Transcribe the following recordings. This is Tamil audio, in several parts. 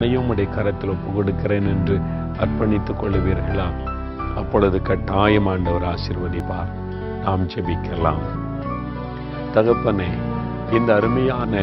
என்னையும் உடைய கரத்தில் ஒப்பு கொடுக்கிறேன் என்று அர்ப்பணித்துக் கொள்ளுவீர்களா அப்பொழுது கட்டாயம் ஆண்டவர் ஆசீர்வதிப்பார் நாம் ஜெபிக்கலாம் தகப்பனே இந்த அருமையான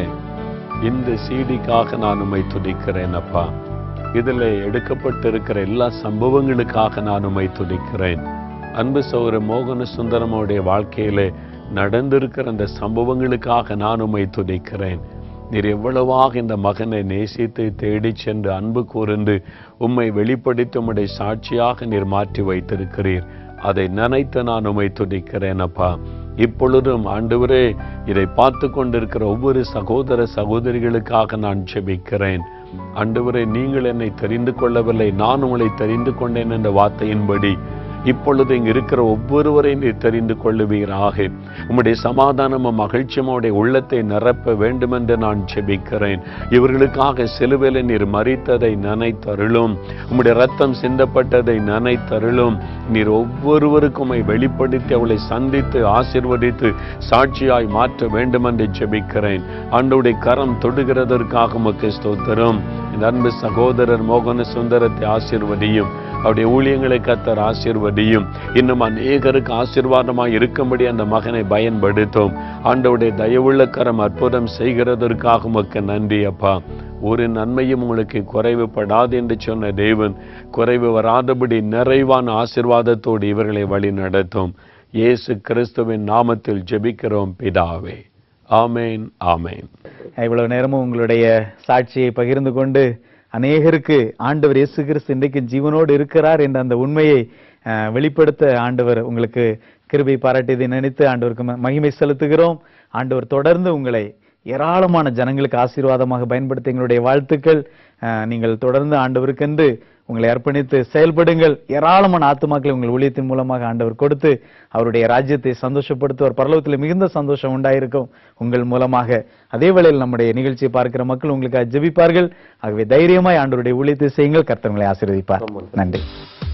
இந்த சீடிக்காக நான் உம்மை துதிக்கிறேன் அப்பா இதில் எடுக்கப்பட்டிருக்கிற எல்லா சம்பவங்களுக்காக நான் உம்மை துதிக்கிறேன் அன்பு சௌர மோகன சுந்தரமுடைய வாழ்க்கையிலே நடந்திருக்கிற அந்த சம்பவங்களுக்காக நான் உம்மை துதிக்கிறேன் நீர் எவ்வளவாக இந்த மகனை நேசித்து தேடிச் சென்று அன்பு கூர்ந்து உம்மை வெளிப்படுத்தி உம்முடைய சாட்சியாக நீர் மாற்றி வைத்திருக்கிறீர் அதை நினைத்து நான் உம்மை துதிக்கிறேன் அப்பா இப்பொழுதும் ஆண்டவரே இதை பார்த்து கொண்டிருக்கிற ஒவ்வொரு சகோதர சகோதரிகளுக்காக நான் ஜெபிக்கிறேன் ஆண்டவரே நீங்கள் என்னை தெரிந்து கொள்ளவில்லை நான் உங்களை தெரிந்து கொண்டேன் என்ற வார்த்தையின்படி இப்பொழுது இங்கு இருக்கிற ஒவ்வொருவரையும் நீர் தெரிந்து கொள்ளுவீராக உம்முடைய சமாதானமும் மகிழ்ச்சியும் அவருடைய உள்ளத்தை நிரப்ப வேண்டுமென்று நான் ஜெபிக்கிறேன் இவர்களுக்காக சிலுவையில் நீர் மறித்ததை நினைத்தருளும் உம்முடைய ரத்தம் சிந்தப்பட்டதை நினைத்தருளும் நீர் ஒவ்வொருவருக்கும் உம்மை வெளிப்படுத்தி அவளை சந்தித்து ஆசிர்வதித்து சாட்சியாய் மாற்ற வேண்டுமென்று ஜெபிக்கிறேன் ஆண்டவருடைய கரம் தொடுகிறதற்காக உமக்கு ஸ்தோத்திரம் இந்த அன்பு சகோதரர் மோகன சுந்தரத்தை ஆசிர்வதியும் அவருடைய ஊழியங்களை கத்தர் ஆசீர்வதியும் இன்னும் அநேகருக்கு ஆசீர்வாதமாய் இருக்கும்படி அந்த மகனை பயன்படுத்தும் ஆண்டவருடைய தயவுள்ள கரம் அற்புதம் செய்கிறதற்காக உமக்கு நன்றி அப்பா ஒரு நன்மையும் உங்களுக்கு குறைவுபடாது என்று சொன்ன தேவன் குறைவு வராதபடி நிறைவான ஆசீர்வாதத்தோடு இவர்களை வழி நடத்தும் இயேசு கிறிஸ்துவின் நாமத்தில் ஜெபிக்கிறோம் பிதாவே ஆமேன் ஆமேன் இவ்வளவு நேரமும் உங்களுடைய சாட்சியை பகிர்ந்து கொண்டு அநேகருக்கு ஆண்டவர் இயேசு கிறிஸ்து இன்றைக்கு ஜீவனோடு இருக்கிறார் என்ற அந்த உண்மையை அஹ், வெளிப்படுத்த ஆண்டவர் உங்களுக்கு கிருபை பாராட்டியதை நினைத்து ஆண்டவருக்கு ம- மகிமை செலுத்துகிறோம் ஆண்டவர் தொடர்ந்து உங்களை ஏராளமான ஜனங்களுக்கு ஆசீர்வாதமாக பயன்படுத்த எங்களுடைய வாழ்த்துக்கள் அஹ், நீங்கள் தொடர்ந்து ஆண்டவருக்கென்று உங்களை அர்ப்பணித்து செயல்படுங்கள் ஏராளமான ஆத்துமாக்களை உங்கள் ஊழியத்தின் மூலமாக ஆண்டவர் கொடுத்து அவருடைய ராஜ்யத்தை சந்தோஷப்படுத்துவார் பரலோகத்தில் மிகுந்த சந்தோஷம் உண்டாயிருக்கும் உங்கள் மூலமாக அதே வேளையில் நம்முடைய நிகழ்ச்சியை பார்க்கிற மக்கள் உங்களுக்கு ஜெபிப்பார்கள் ஆகவே தைரியமாய் ஆண்டவருடைய ஊழியத்தை செய்யுங்கள் கர்த்தர் உங்களை ஆசீர்வதிப்பார் நன்றி